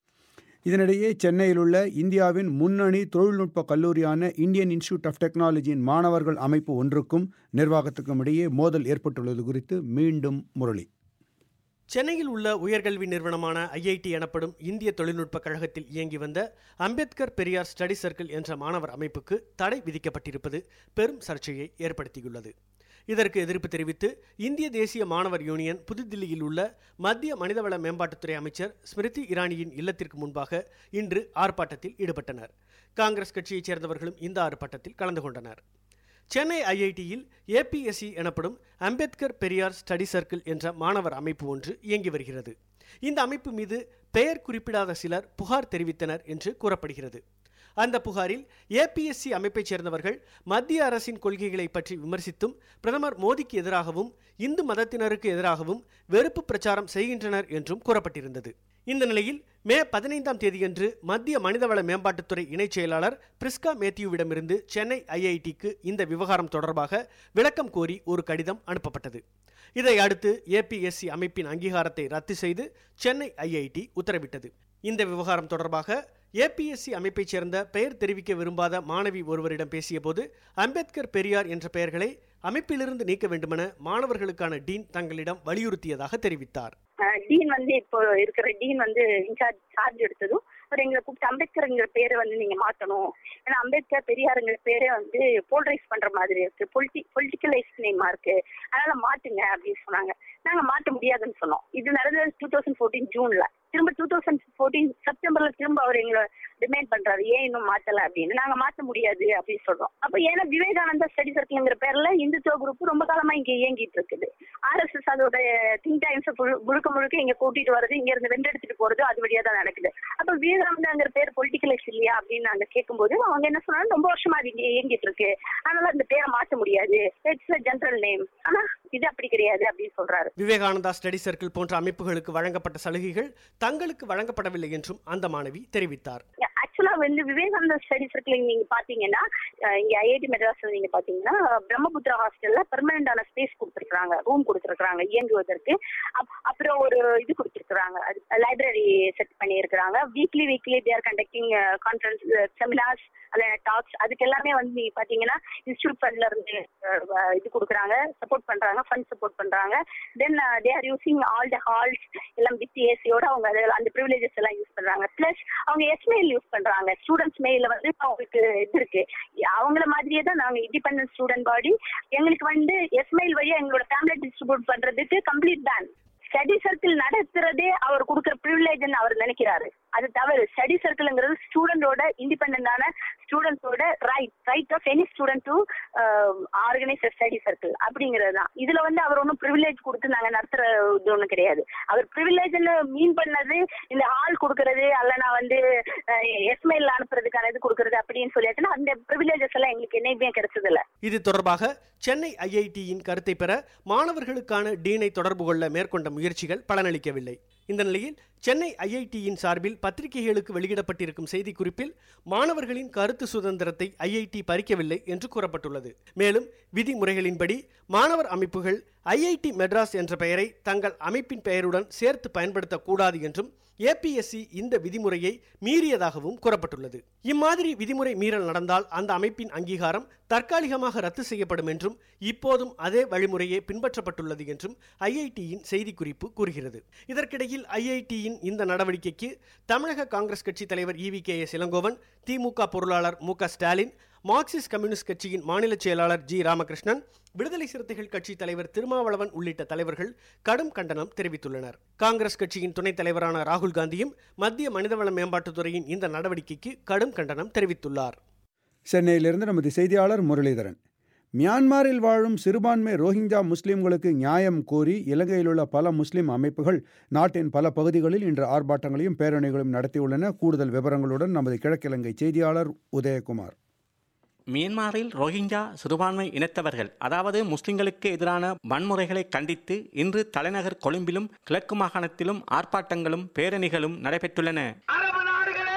இதனிடையே சென்னையில் உள்ள இந்தியாவின் முன்னணி தொழில்நுட்ப கல்லூரியான இந்தியன் இன்ஸ்டிடியூட் ஆஃப் டெக்னாலஜியின் மாணவர்கள் அமைப்பு ஒன்றுக்கும் நிர்வாகத்துக்கும் இடையே மோதல் ஏற்பட்டுள்ளது குறித்து மீண்டும் முரளி சென்னையில் உள்ள உயர்கல்வி நிறுவனமான ஐஐடி எனப்படும் இந்திய தொழில்நுட்ப கழகத்தில் இயங்கி வந்த அம்பேத்கர் பெரியார் ஸ்டடி சர்க்கிள் என்ற மாணவர் அமைப்புக்கு தடை விதிக்கப்பட்டிருப்பது பெரும் சர்ச்சையை ஏற்படுத்தியுள்ளது இதற்கு எதிர்ப்பு தெரிவித்து இந்திய தேசிய மாணவர் யூனியன் புதுதில்லியில் உள்ள மத்திய மனிதவள மேம்பாட்டுத்துறை அமைச்சர் ஸ்மிருதி இரானியின் இல்லத்திற்கு முன்பாக இன்று ஆர்ப்பாட்டத்தில் ஈடுபட்டனர் காங்கிரஸ் கட்சியைச் சேர்ந்தவர்களும் இந்த ஆர்ப்பாட்டத்தில் கலந்து கொண்டனர் சென்னை ஐஐடியில் ஏபிஎஸ்சி எனப்படும் அம்பேத்கர் பெரியார் ஸ்டடி சர்க்கிள் என்ற மாணவர் அமைப்பு ஒன்று இயங்கி வருகிறது இந்த அமைப்பு மீது பெயர் குறிப்பிடாத சிலர் புகார் தெரிவித்தனர் என்று கூறப்படுகிறது அந்த புகாரில் ஏபிஎஸ்சி அமைப்பைச் சேர்ந்தவர்கள் மத்திய அரசின் கொள்கைகளை பற்றி விமர்சித்தும் பிரதமர் மோடிக்கு எதிராகவும் இந்து மதத்தினருக்கு எதிராகவும் வெறுப்பு பிரச்சாரம் செய்கின்றனர் என்றும் கூறப்பட்டிருந்தது இந்த நிலையில் மே பதினைந்தாம் தேதியன்று மத்திய மனிதவள மேம்பாட்டுத்துறை இணைச் செயலாளர் பிரிஸ்கா மேத்யூவிடமிருந்து சென்னை ஐஐடிக்கு இந்த விவகாரம் தொடர்பாக விளக்கம் கோரி ஒரு கடிதம் அனுப்பப்பட்டது இதை அடுத்து ஏபிஎஸ்சி அமைப்பின் அங்கீகாரத்தை ரத்து செய்து சென்னை ஐஐடி உத்தரவிட்டது இந்த விவகாரம் தொடர்பாக ஏபிஎஸ்சி அமைப்பைச் சேர்ந்த பெயர் தெரிவிக்க விரும்பாத மாணவி ஒருவரிடம் பேசியபோது அம்பேத்கர் பெரியார் என்ற பெயர்களை அமைப்பிலிருந்து நீக்க வேண்டுமென மாணவர்களுக்கான டீன் தங்களிடம் வலியுறுத்தியதாக தெரிவித்தார் டீன் வந்து இப்போ இருக்கிற டீன் வந்து இன்சார்ஜ் சார்ஜ் எடுத்ததும் அவர் எங்களை கூப்பிட்டு அம்பேத்கர்ங்கிற பேரை வந்து நீங்க மாத்தணும் ஏன்னா அம்பேத்கர் பெரியாருங்கிற பேரே வந்து போல்ரைஸ் பண்ற மாதிரி இருக்கு பொலிட்டி பொலிட்டிக்கலைஸ் நேமா இருக்கு அதனால மாத்துங்க அப்படின்னு சொன்னாங்க நாங்க மாத்த முடியாதுன்னு சொன்னோம் இது நடந்தது டூ தௌசண்ட் ஃபோர்டீன் ஜூன்ல திரும்ப டூ தௌசண்ட் ஃபோர்டீன் செப்டம்பர்ல திரும்ப அவர் எங்களை டிமாண்ட் பண்றாரு ஏன் இன்னும் மாத்தல அப்படின்னு நாங்க மாத்த முடியாது அப்படின்னு சொல்றோம் அப்ப ஏன்னா விவேகானந்தா ஸ்டடி சர்க்கிள்ங்கிற பேர்ல இந்துத்துவ குரூப் ரொம்ப காலமா இங்க இயங்கிட்டு இருக்குது ஆர்எஸ்எஸ் அதோட திங்க் டைம்ஸ் முழுக்க முழுக்க இங்க கூட்டிட்டு வர்றது இங்க இருந்து வெண்டெடுத்துட்டு போறது அது வழியா தான் நடக்குது அப்ப விவேகானந்தாங்கிற பேர் பொலிட்டிக்கலைஸ் இல்லையா அப்படின்னு நாங்க கேட்கும்போது அவங்க என்ன சொன்னாலும் ரொம்ப வருஷமா அது இங்க இயங்கிட்டு இருக்கு அதனால அந்த பேரை மாத்த முடியாது இட்ஸ் ஜென்ரல் நேம் ஆனா இது அப்படி கிடையாது அப்படின்னு சொல்றாரு விவேகானந்தா ஸ்டடி சர்க்கிள் போன்ற அமைப்புகளுக்கு வழங்கப்பட்ட சலுகைகள் தங்களுக்கு வழங்கப்படவில்லை என்றும் அந்த மாணவி தெரிவித்தார் ஆக்சுவலா வந்து விவேகானந்தா ஸ்டடி சர்க்கிள் நீங்க பாத்தீங்கன்னா இங்க ஐஐடி மெட்ராஸ்ல நீங்க பாத்தீங்கன்னா பிரம்மபுத்திரா ஹாஸ்டல்ல பெர்மனண்டான ஸ்பேஸ் கொடுத்துருக்காங்க ரூம் கொடுத்துருக்காங்க இயங்குவதற்கு அப்புறம் ஒரு இது கொடுத்துருக்காங்க லைப்ரரி செட் பண்ணியிருக்கிறாங்க weekly weekly they're conducting conference seminars talks அதுக்கு எல்லாமே வந்து நீங்க பாத்தீங்கன்னா இன்ஸ்டியூட் ஃபண்ட்ல இருந்து இது கொடுக்குறாங்க சப்போர்ட் பண்றாங்க ஃபண்ட் சப்போர்ட் பண்றாங்க then they are using all the halls எல்லாம் வித் ஏசியோட அவங்க அந்த ப்ரிவிலேஜஸ் எல்லாம் யூஸ் பண்றாங்க பிளஸ் அவங்க எஸ்மெயில் யூஸ் பண்றாங்க ஸ்டூடெண்ட்ஸ் மெயில வந்து அவங்களுக்கு இது இருக்கு அவங்கள மாதிரியே தான் நாங்க இண்டிபெண்டன்ட் ஸ்டூடெண்ட் பாடி எங்களுக்கு வந்து எஸ்மெயில் வழியா எங்களோட ஃபேமிலி டிஸ்ட்ரிபியூட் பண்றதுக்கு கம்ப்ளீட் பேன் ஸ்டடி சர்க்கிள் நடத்துறதே அவர் கொடுக்குற ப்ரிவிலேஜ்னு அவர் நினைக்கிறாரு அது தவறு ஸ்டடி சர்க்கிள்ங்கிறது ஸ்டூடெண்டோட இண்டிபெண்டான ஸ்டூடெண்ட்ஸோட right right of any student to organise study circle அப்படிங்கிறது தான் இதுல வந்து அவர் ஒன்றும் ப்ரிவிலேஜ் கொடுத்து நாங்க நடத்துற இது ஒன்றும் கிடையாது அவர் ப்ரிவிலேஜ்னு மீன் பண்ணது இந்த ஹால் கொடுக்கறது அல்லனா வந்து எஸ்மெயில் அனுப்புறதுக்கான இது கொடுக்கறது அப்படின்னு சொல்லியாச்சுன்னா அந்த ப்ரிவிலேஜஸ் எல்லாம் எங்களுக்கு என்னைக்குமே கிடைச்சது இல்ல இது தொடர்பாக சென்னை ஐஐடியின் கருத்தை பெற மாணவர்களுக்கான டீனை தொடர்பு கொள்ள மேற்கொண்ட முயற்சிகள் பலனளிக்கவில்லை இந்த நிலையில் சென்னை ஐஐடியின் சார்பில் பத்திரிகைகளுக்கு வெளியிடப்பட்டிருக்கும் செய்திக்குறிப்பில் மாணவர்களின் கருத்து சுதந்திரத்தை ஐஐடி பறிக்கவில்லை என்று கூறப்பட்டுள்ளது மேலும் விதிமுறைகளின்படி மாணவர் அமைப்புகள் ஐஐடி மெட்ராஸ் என்ற பெயரை தங்கள் அமைப்பின் பெயருடன் சேர்த்து பயன்படுத்தக்கூடாது என்றும் ஏபிஎஸ்சி இந்த விதிமுறையை மீறியதாகவும் கூறப்பட்டுள்ளது இம்மாதிரி விதிமுறை மீறல் நடந்தால் அந்த அமைப்பின் அங்கீகாரம் தற்காலிகமாக ரத்து செய்யப்படும் என்றும் இப்போதும் அதே வழிமுறையே பின்பற்றப்பட்டுள்ளது என்றும் ஐஐடியின் செய்திக்குறிப்பு கூறுகிறது இதற்கிடையில் ஐஐடியின் இந்த நடவடிக்கைக்கு தமிழக காங்கிரஸ் கட்சி தலைவர் E V K S Elangovan DMK பொருளாளர் மு ஸ்டாலின் மார்க்சிஸ்ட் கம்யூனிஸ்ட் கட்சியின் மாநில செயலாளர் ஜி ராமகிருஷ்ணன் விடுதலை சிறுத்தைகள் கட்சி தலைவர் திருமாவளவன் உள்ளிட்ட தலைவர்கள் கடும் கண்டனம் தெரிவித்துள்ளனர் காங்கிரஸ் கட்சியின் துணைத் தலைவரான ராகுல் காந்தியும் மத்திய மனிதவள மேம்பாட்டுத்துறையின் இந்த நடவடிக்கைக்கு கடும் கண்டனம் தெரிவித்துள்ளார் சென்னையிலிருந்து நமது செய்தியாளர் முரளிதரன் மியான்மரில் வாழும் சிறுபான்மை ரோஹிஞ்சா முஸ்லிம்களுக்கு நியாயம் கோரி இலங்கையில் உள்ள பல முஸ்லிம் அமைப்புகள் நாட்டின் பல பகுதிகளில் இன்று ஆர்ப்பாட்டங்களையும் பேரணிகளையும் நடத்தியுள்ளன கூடுதல் விவரங்களுடன் நமது கிழக்கிழங்கை செய்தியாளர் உதயகுமார் மியன்மாரில் ரோஹிஞ்சா சிறுபான்மை இனத்தவர்கள் அதாவது முஸ்லிம்களுக்கு எதிரான வன்முறைகளை கண்டித்து இன்று தலைநகர் கொழும்பிலும் கிழக்கு மாகாணத்திலும் ஆர்ப்பாட்டங்களும் பேரணிகளும் நடைபெற்றுள்ளன அரபு நாடுகளே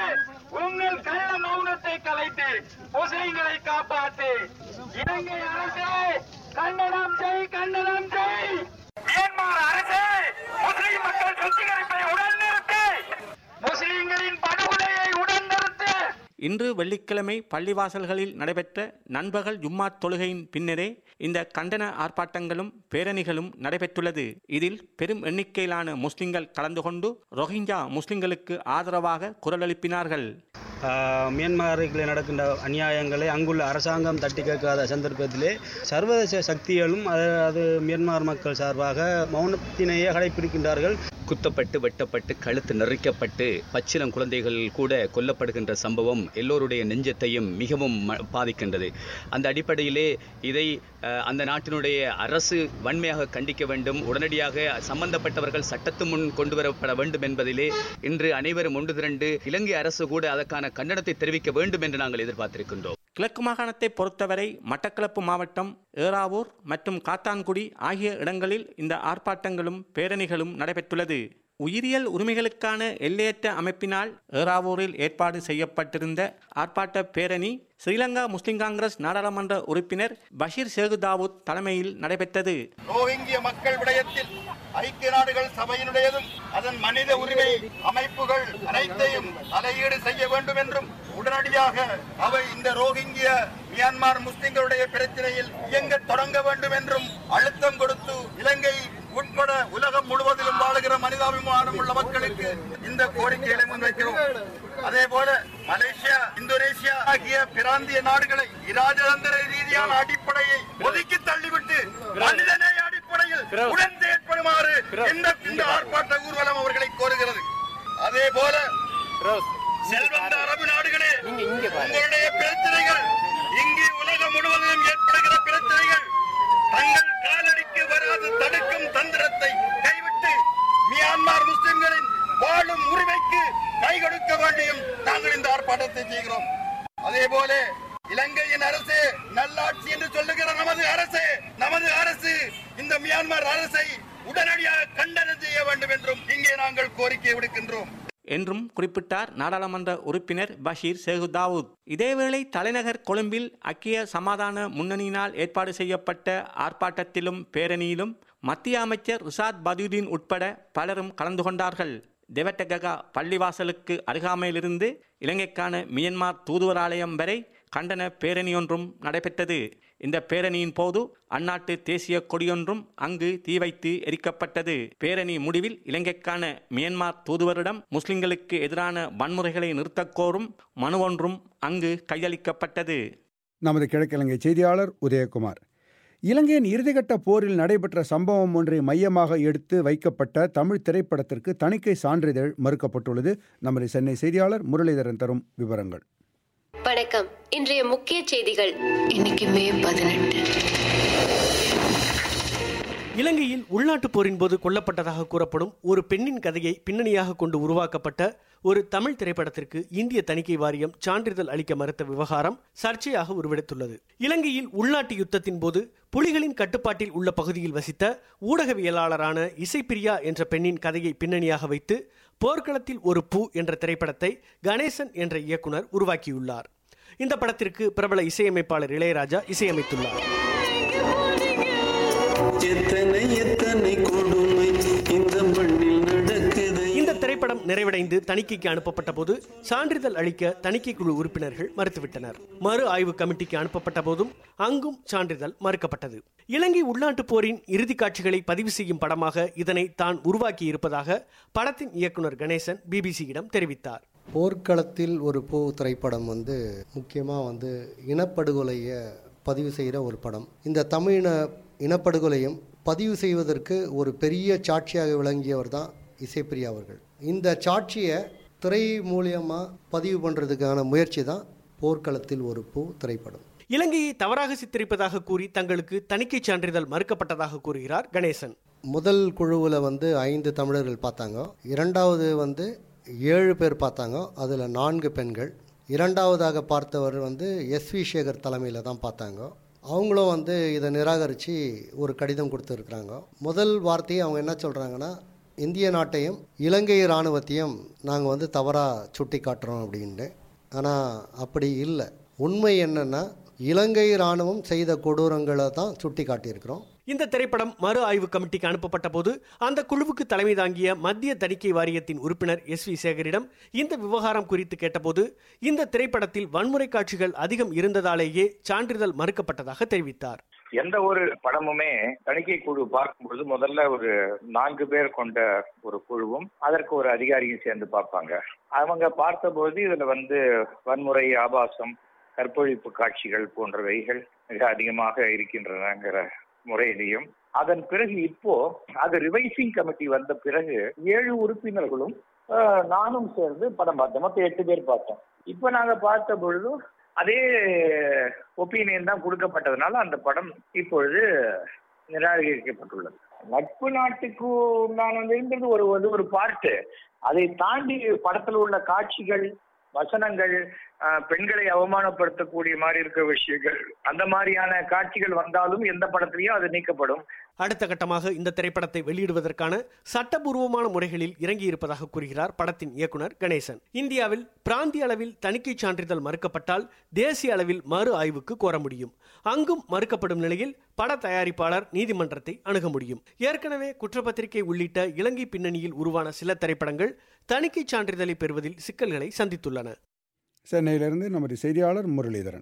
உங்கள் கள்ள மௌனத்தை கலைத்து முஸ்லிம்களை காப்பாற்று இலங்கை அரசே இன்று வெள்ளிக்கிழமை பள்ளிவாசல்களில் நடைபெற்ற நண்பகல் ஜும்மாத் தொழுகையின் பின்னரே இந்த கண்டன ஆர்ப்பாட்டங்களும் பேரணிகளும் நடைபெற்றுள்ளது இதில் பெரும் எண்ணிக்கையிலான முஸ்லிம்கள் கலந்து கொண்டு ரோஹிஞ்சா முஸ்லிம்களுக்கு ஆதரவாக குரல் எழுப்பினார்கள் மியான்மரில் நடக்கின்ற அநியாயங்களை அங்குள்ள அரசாங்கம் தட்டி கேட்காத சந்தர்ப்பத்திலே சர்வதேச சக்திகளும் அது அது மியான்மர் மக்கள் சார்பாக மௌனத்தினையே கடைபிடிக்கின்றார்கள் குத்தப்பட்டு வெட்டப்பட்டு கழுத்து நெறிக்கப்பட்டு பச்சிலம் குழந்தைகள் கூட கொல்லப்படுகின்ற சம்பவம் எல்லோருடைய நெஞ்சத்தையும் மிகவும் பாதிக்கின்றது அந்த அடிப்படையிலே இதை அந்த நாட்டினுடைய அரசு வன்மையாக கண்டிக்க வேண்டும் உடனடியாக சம்பந்தப்பட்டவர்கள் சட்டத்து முன் கொண்டு வரப்பட வேண்டும் என்பதிலே இன்று அனைவரும் ஒன்று திரண்டு இலங்கை அரசு கூட அதற்கான கண்டனத்தை தெரிவிக்க வேண்டும் என்று நாங்கள் எதிர்பார்த்திருக்கின்றோம் கிழக்கு மாகாணத்தை பொறுத்தவரை மட்டக்களப்பு மாவட்டம் ஏறாவூர் மற்றும் காத்தான்குடி ஆகிய இடங்களில் இந்த ஆர்ப்பாட்டங்களும் பேரணிகளும் நடைபெற்றுள்ளது உயிரியல் உரிமைகளுக்கான எல்லையற்ற அமைப்பினால் ஏறாவூரில் ஏற்பாடு செய்யப்பட்டிருந்த ஆர்ப்பாட்ட பேரணி ஸ்ரீலங்கா முஸ்லிம் காங்கிரஸ் நாடாளுமன்ற உறுப்பினர் பஷீர் சேகு தாவூத் தலைமையில் நடைபெற்றது ரோஹிங்கிய மக்கள் விடயத்தில் ஐக்கிய நாடுகள் சபையினுடையதும் அதன் மனித உரிமை அமைப்புகள் அனைத்தையும் தலையீடு செய்ய வேண்டும் என்றும் உடனடியாக அவை இந்த ரோஹிங்கிய மியான்மர் முஸ்லிம்களுடைய பிரச்சனையில் இயங்க தொடங்க வேண்டும் என்றும் அழுத்தம் கொடுத்து இலங்கை உட்பட உலகம் முழுவதிலும் வாழுகிற மனிதாபிமானம் உள்ள மக்களுக்கு இந்த கோரிக்கைகளை முன்வைக்கிறோம் அதே போல மலேசியா இந்தோனேசியா ஆகிய பிராந்திய நாடுகளை இராஜதந்திர ரீதியான அடிப்படையை ஒதுக்கி தள்ளிவிட்டு மனிதநேய அடிப்படையில் உடன் செயற்படுமாறு இந்த இந்த ஆர்ப்பாட்ட ஊர்வலம் அவர்களை கோருகிறது அதே போல செல்வந்த அரபு நாடுகளே உங்களுடைய பிரச்சனைகள் இங்கே உலகம் முழுவதிலும் ஏற்படுகிற பிரச்சனைகள் தங்கள் காலடிக்கு வராது தடுக்கும் தந்திரத்தை கைவிட்டு மியான்மர் முஸ்லிம்களின் வாழும் உரிமைக்கு கை கொடுக்க வேண்டியும் நாங்கள் இந்த ஆர்ப்பாட்டத்தை செய்கிறோம் அதே போல இலங்கையின் அரசு நல்லாட்சி என்று சொல்லுகிற நமது அரசு நமது அரசு இந்த மியான்மர் அரசை உடனடியாக கண்டனம் செய்ய வேண்டும் என்றும் இங்கே நாங்கள் கோரிக்கை விடுக்கின்றோம் என்றும் குறிப்பிட்டார் நாடாளுமன்ற உறுப்பினர் பஷீர் சேகு தாவூத் இதேவேளை தலைநகர் கொழும்பில் ஐக்கிய சமாதான முன்னணியினால் ஏற்பாடு செய்யப்பட்ட ஆர்ப்பாட்டத்திலும் பேரணியிலும் மத்திய அமைச்சர் ரிசாத் பதுதீன் உட்பட பலரும் கலந்து கொண்டார்கள் தெவட்டககா பள்ளிவாசலுக்கு அருகாமையிலிருந்து இலங்கைக்கான மியன்மார் தூதுவராலயம் வரை கண்டன பேரணியொன்றும் நடைபெற்றது இந்த பேரணியின் போது அந்நாட்டு தேசிய கொடியொன்றும் அங்கு தீ வைத்து எரிக்கப்பட்டது பேரணி முடிவில் இலங்கைக்கான மியன்மார் தூதுவரிடம் முஸ்லிம்களுக்கு எதிரான வன்முறைகளை நிறுத்தக் கோரும் மனு ஒன்றும் அங்கு கையளிக்கப்பட்டது நமது கிழக்கிழங்கை செய்தியாளர் உதயகுமார் இலங்கையின் இறுதிக்கட்ட போரில் நடைபெற்ற சம்பவம் ஒன்றை மையமாக எடுத்து வைக்கப்பட்ட தமிழ் திரைப்படத்திற்கு தணிக்கை சான்றிதழ் மறுக்கப்பட்டுள்ளது நமது சென்னை செய்தியாளர் முரளிதரன் தரும் விவரங்கள் வணக்கம் இன்றைய முக்கிய செய்திகள் இன்னைக்கு மே பதினெட்டு இலங்கையில் உள்நாட்டுப் போரின் போது கொல்லப்பட்டதாக கூறப்படும் ஒரு பெண்ணின் கதையை பின்னணியாக கொண்டு உருவாக்கப்பட்ட ஒரு தமிழ் திரைப்படத்திற்கு இந்திய தணிக்கை வாரியம் சான்றிதழ் அளிக்க மறுத்த விவகாரம் சர்ச்சையாக உருவெடுத்துள்ளது இலங்கையில் உள்நாட்டு யுத்தத்தின் போது புலிகளின் கட்டுப்பாட்டில் உள்ள பகுதியில் வசித்த ஊடகவியலாளரான இசைப்பிரியா என்ற பெண்ணின் கதையை பின்னணியாக வைத்து போர்க்களத்தில் ஒரு பூ என்ற திரைப்படத்தை கணேசன் என்ற இயக்குனர் உருவாக்கியுள்ளார் இந்த படத்திற்கு பிரபல இசையமைப்பாளர் இளையராஜா இசையமைத்துள்ளார் எத்தனை எத்தனை கொடுமை இந்த மண்ணில் நடக்குது இந்த திரைப்படம் நிறைவடைந்து தணிக்கைக்கு அனுப்பப்பட்ட போது சான்றிதழ் அளிக்க தணிக்கை குழு உறுப்பினர்கள் மறுத்துவிட்டனர் மறு ஆய்வு கமிட்டிக்கு அனுப்பப்பட்ட போதும் அங்கும் சான்றிதழ் மறுக்கப்பட்டது இலங்கை உள்நாட்டுப் போரின் இறுதி காட்சிகளை பதிவு செய்யும் படமாக இதனை தான் உருவாக்கி இருப்பதாக படத்தின் இயக்குனர் கணேசன் பிபிசியிடம் தெரிவித்தார் போர்க்களத்தில் ஒரு பூ திரைப்படம் வந்து முக்கியமாக வந்து இனப்படுகொலையை பதிவு செய்கிற ஒரு படம் இந்த தமிழின இனப்படுகொலையும் பதிவு செய்வதற்கு ஒரு பெரிய சாட்சியாக விளங்கியவர் தான் இசைப்பிரியா அவர்கள் இந்த சாட்சியை திரை மூலியமாக பதிவு பண்ணுறதுக்கான முயற்சி தான் போர்க்களத்தில் ஒரு பூ திரைப்படம் இலங்கையை தவறாக சித்தரிப்பதாக கூறி தங்களுக்கு தணிக்கை சான்றிதழ் மறுக்கப்பட்டதாக கூறுகிறார் கணேசன் முதல் குழுவில் வந்து ஐந்து தமிழர்கள் பார்த்தாங்க இரண்டாவது வந்து ஏழு பேர் பார்த்தாங்க அதில் நான்கு பெண்கள் இரண்டாவதாக பார்த்தவர் வந்து எஸ் வி சேகர் தலைமையில் தான் பார்த்தாங்க அவங்களும் வந்து இதை நிராகரித்து ஒரு கடிதம் கொடுத்துருக்குறாங்க முதல் வார்த்தையை அவங்க என்ன சொல்கிறாங்கன்னா இந்திய நாட்டையும் இலங்கை இராணுவத்தையும் நாங்கள் வந்து தவறாக சுட்டி காட்டுறோம் அப்படின்ட்டு ஆனால் அப்படி இல்லை உண்மை என்னென்னா இலங்கை இராணுவம் செய்த கொடூரங்களை தான் சுட்டி காட்டியிருக்கிறோம் இந்த திரைப்படம் மறு ஆய்வு கமிட்டிக்கு அனுப்பப்பட்ட போது அந்த குழுவுக்கு தலைமை தாங்கிய மத்திய தணிக்கை வாரியத்தின் உறுப்பினர் எஸ் வி சேகரிடம் இந்த விவகாரம் குறித்து கேட்டபோது இந்த திரைப்படத்தில் வன்முறை காட்சிகள் அதிகம் இருந்ததாலேயே சான்றிதழ் மறுக்கப்பட்டதாக தெரிவித்தார் எந்த ஒரு படமுமே தணிக்கை குழு பார்க்கும்பொழுது முதல்ல ஒரு நான்கு பேர் கொண்ட ஒரு குழுவும் அதற்கு ஒரு அதிகாரியும் சேர்ந்து பார்ப்பாங்க அவங்க பார்த்தபோது இதுல வந்து வன்முறை ஆபாசம் கற்பழிப்பு காட்சிகள் போன்றவைகள் மிக அதிகமாக இருக்கின்றனங்கிற முறையிலையும் அதன் பிறகு இப்போ அது ரிவைசிங் கமிட்டி வந்த பிறகு ஏழு உறுப்பினர்களும் ஆஹ், நானும் சேர்ந்து படம் பார்த்தோம் மொத்தம் எட்டு பேர் பார்த்தோம் இப்போ நாங்க பார்த்த பொழுதும் அதே ஒப்பீனியன் தான் கொடுக்கப்பட்டதுனால அந்த படம் இப்பொழுது நிராகரிக்கப்பட்டுள்ளது நட்பு நாட்டுக்கு நான் இருந்தது ஒரு ஒரு ஒரு பார்ட்டு அதை தாண்டி படத்தில் உள்ள காட்சிகள் வசனங்கள் ஆஹ், பெண்களை அவமானப்படுத்தக்கூடிய மாதிரி இருக்க விஷயங்கள் அந்த மாதிரியான காட்சிகள் வந்தாலும் எந்த படத்திலையும் அது நீக்கப்படும் அடுத்த கட்டமாக இந்த திரைப்படத்தை வெளியிடுவதற்கான சட்டபூர்வமான முறைகளில் இறங்கியிருப்பதாக கூறுகிறார் படத்தின் இயக்குனர் கணேசன் இந்தியாவில் பிராந்திய அளவில் தணிக்கை சான்றிதழ் மறுக்கப்பட்டால் தேசிய அளவில் மறு ஆய்வுக்கு கோர முடியும் அங்கும் மறுக்கப்படும் நிலையில் பட தயாரிப்பாளர் நீதிமன்றத்தை அணுக முடியும் ஏற்கனவே குற்றப்பத்திரிகை உள்ளிட்ட இலங்கை பின்னணியில் உருவான சில திரைப்படங்கள் தணிக்கை சான்றிதழை பெறுவதில் சிக்கல்களை சந்தித்துள்ளன சென்னையிலிருந்து நமது செய்தியாளர் முரளிதரன்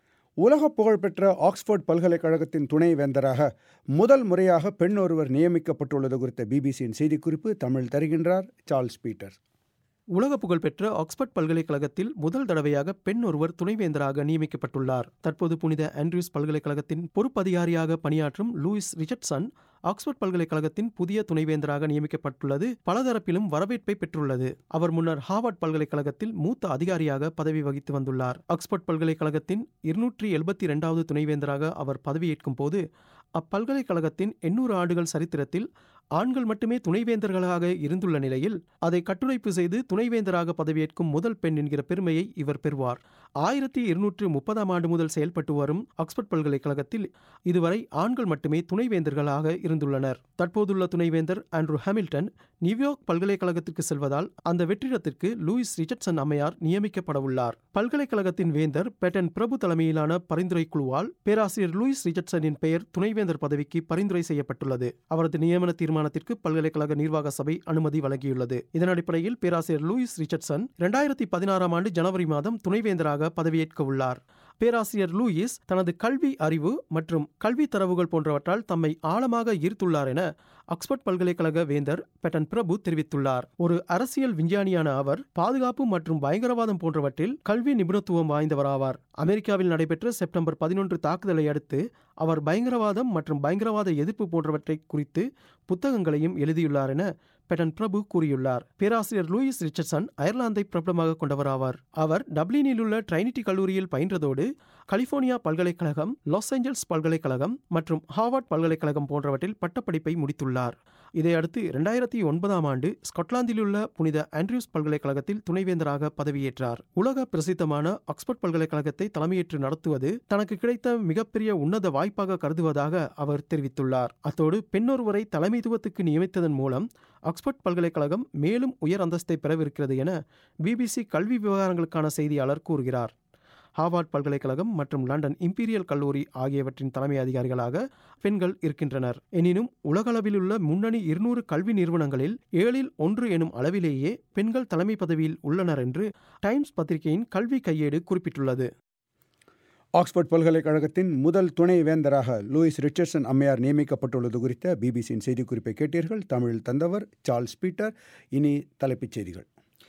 உலக புகழ்பெற்ற ஆக்ஸ்போர்ட் பல்கலைக்கழகத்தின் துணை வேந்தராக முதல் முறையாக பெண் ஒருவர் நியமிக்கப்பட்டுள்ளது குறித்த பிபிசியின் செய்திக்குறிப்பு தமிழ் தருகின்றார் சார்ல்ஸ் பீட்டர் உலக புகழ்பெற்ற ஆக்ஸ்போர்ட் பல்கலைக்கழகத்தில் முதல் தடவையாக பெண் ஒருவர் துணைவேந்தராக நியமிக்கப்பட்டுள்ளார் தற்போது புனித ஆண்ட்ரூஸ் பல்கலைக்கழகத்தின் பொறுப்பதிகாரியாக பணியாற்றும் லூயிஸ் ரிச்சர்ட்சன் ஆக்ஸ்போர்ட் பல்கலைக்கழகத்தின் புதிய துணைவேந்தராக நியமிக்கப்பட்டுள்ளது பலதரப்பிலும் வரவேற்பை பெற்றுள்ளது அவர் முன்னர் ஹார்வர்ட் பல்கலைக்கழகத்தில் மூத்த அதிகாரியாக பதவி வகித்து வந்துள்ளார் ஆக்ஸ்போர்ட் பல்கலைக்கழகத்தின் இருநூற்றி எழுபத்தி இரண்டாவது துணைவேந்தராக அவர் பதவியேற்கும் போது அப்பல்கலைக்கழகத்தின் எண்ணூறு ஆண்டுகள் சரித்திரத்தில் ஆண்கள் மட்டுமே துணைவேந்தர்களாக இருந்துள்ள நிலையில் அதை கட்டுரைப்பு செய்து துணைவேந்தராக பதவியேற்கும் முதல் பெண் என்கிற பெருமையை இவர் பெறுவார் ஆயிரத்தி இருநூற்று முப்பதாம் ஆண்டு முதல் செயல்பட்டு வரும் ஆக்ஸ்போர்ட் பல்கலைக்கழகத்தில் இதுவரை ஆண்கள் மட்டுமே துணைவேந்தர்களாக இருந்துள்ளனர் தற்போதுள்ள துணைவேந்தர் ஆண்ட்ரூ ஹாமில்டன் நியூயார்க் பல்கலைக்கழகத்திற்கு செல்வதால் அந்த வெற்றிடத்திற்கு லூயிஸ் ரிச்சர்ட்சன் அம்மையார் நியமிக்கப்பட உள்ளார் பல்கலைக்கழகத்தின் வேந்தர் பேட்டன் பிரபு தலைமையிலான பரிந்துரை குழுவால் பேராசிரியர் லூயிஸ் ரிச்சர்ட்சனின் பெயர் துணைவேந்தர் பதவிக்கு பரிந்துரை செய்யப்பட்டுள்ளது அவரது நியமன தீர்மானத்திற்கு பல்கலைக்கழக நிர்வாக சபை அனுமதி வழங்கியுள்ளது இதன் அடிப்படையில் பேராசிரியர் லூயிஸ் ரிச்சர்ட்சன் இரண்டாயிரத்தி பதினாறாம் ஆண்டு ஜனவரி மாதம் துணைவேந்தராக பதவியேற்க உள்ளார் பேராசிரியர் லூயிஸ் தனது கல்வி அறிவு மற்றும் கல்வி தரவுகள் போன்றவற்றால் தம்மை ஆழமாக ஈர்த்துள்ளார் என ஆக்ஸ்போர்ட் பல்கலைக்கழக வேந்தர் பெட்டன் பிரபு தெரிவித்துள்ளார் ஒரு அரசியல் விஞ்ஞானியான அவர் பாதுகாப்பு மற்றும் பயங்கரவாதம் போன்றவற்றில் கல்வி நிபுணத்துவம் வாய்ந்தவராவார் அமெரிக்காவில் நடைபெற்ற செப்டம்பர் பதினொன்று தாக்குதலை அடுத்து அவர் பயங்கரவாதம் மற்றும் பயங்கரவாத எதிர்ப்பு போன்றவற்றை குறித்து புத்தகங்களையும் எழுதியுள்ளார் என பெட்டன் பிரபு கூறியுள்ளார் பேராசிரியர் லூயிஸ் ரிச்சர்ட்சன் அயர்லாந்தை பிரபலமாக கொண்டவராவார் அவர் டப்ளினில் உள்ள ட்ரைனிட்டி கல்லூரியில் பயின்றதோடு கலிபோர்னியா பல்கலைக்கழகம் லாஸ் ஏஞ்சல்ஸ் பல்கலைக்கழகம் மற்றும் ஹார்வர்ட் பல்கலைக்கழகம் போன்றவற்றில் பட்டப்படிப்பை முடித்துள்ளார் இதையடுத்து இரண்டாயிரத்தி ஒன்பதாம் ஆண்டு ஸ்காட்லாந்திலுள்ள புனித ஆண்ட்ரியூஸ் பல்கலைக்கழகத்தில் துணைவேந்தராக பதவியேற்றார் உலக பிரசித்தமான ஆக்ஸ்போர்ட் பல்கலைக்கழகத்தை தலைமையேற்று நடத்துவது தனக்கு கிடைத்த மிகப்பெரிய உன்னத வாய்ப்பாக கருதுவதாக அவர் தெரிவித்துள்ளார் அத்தோடு பெண்ணொருவரை தலைமைத்துவத்துக்கு நியமித்ததன் மூலம் ஆக்ஸ்போர்ட் பல்கலைக்கழகம் மேலும் உயர் அந்தஸ்தை பெறவிருக்கிறது என பிபிசி கல்வி விவகாரங்களுக்கான செய்தியாளர் கூறுகிறார் ஹார்வர்ட் பல்கலைக்கழகம் மற்றும் லண்டன் இம்பீரியல் கல்லூரி ஆகியவற்றின் தலைமை அதிகாரிகளாக பெண்கள் இருக்கின்றனர் எனினும் உலகளவில் உள்ள முன்னணி இருநூறு கல்வி நிறுவனங்களில் ஏழில் ஒன்று எனும் அளவிலேயே பெண்கள் தலைமை பதவியில் உள்ளனர் என்று டைம்ஸ் பத்திரிகையின் கல்வி கையேடு குறிப்பிட்டுள்ளது ஆக்ஸ்போர்ட் பல்கலைக்கழகத்தின் முதல் துணை வேந்தராக லூயிஸ் ரிச்சர்ட்சன் அம்மையார் நியமிக்கப்பட்டுள்ளது குறித்த பிபிசியின் செய்திக்குறிப்பை கேட்டீர்கள் தமிழில் தந்தவர் சார்ல்ஸ் பீட்டர் இனி தலைப்புச் செய்திகள்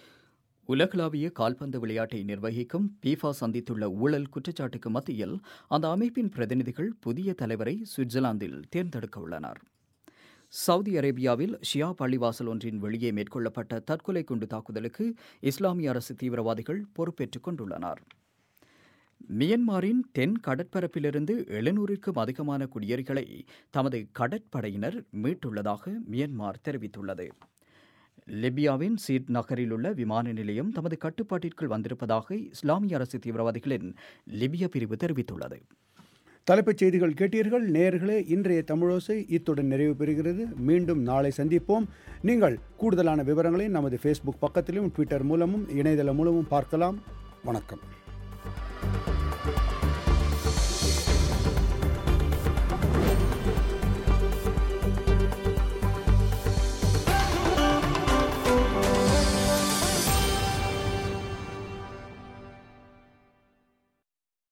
உலகளாவிய கால்பந்து விளையாட்டை நிர்வகிக்கும் பீஃபா சந்தித்துள்ள ஊழல் குற்றச்சாட்டுக்கு மத்தியில் அந்த அமைப்பின் பிரதிநிதிகள் புதிய தலைவரை சுவிட்சர்லாந்தில் தேர்ந்தெடுக்க உள்ளனர் சவுதி அரேபியாவில் ஷியா பள்ளிவாசல் ஒன்றின் வெளியே மேற்கொள்ளப்பட்ட தற்கொலை குண்டு தாக்குதலுக்கு இஸ்லாமிய அரசு தீவிரவாதிகள் பொறுப்பேற்றுக் கொண்டுள்ளனர் மியன்மாரின் தென் கடற்பரப்பிலிருந்து எழுநூறுக்கும் அதிகமான குடியேறிகளை தமது கடற்படையினர் மீட்டுள்ளதாக மியன்மார் தெரிவித்துள்ளது லிபியாவின் சீட் நகரில் உள்ள விமான நிலையம் தமது கட்டுப்பாட்டிற்குள் வந்திருப்பதாக இஸ்லாமிய அரசு தீவிரவாதிகளின் லிபிய பிரிவு தெரிவித்துள்ளது தலைப்புச் செய்திகள் கேட்டீர்கள் நேர்களே இன்றைய தமிழோசை இத்துடன் நிறைவு பெறுகிறது மீண்டும் நாளை சந்திப்போம் நீங்கள் கூடுதலான விவரங்களை நமது ஃபேஸ்புக் பக்கத்திலும் ட்விட்டர் மூலமும் இணையதளம் மூலமும் பார்க்கலாம் வணக்கம்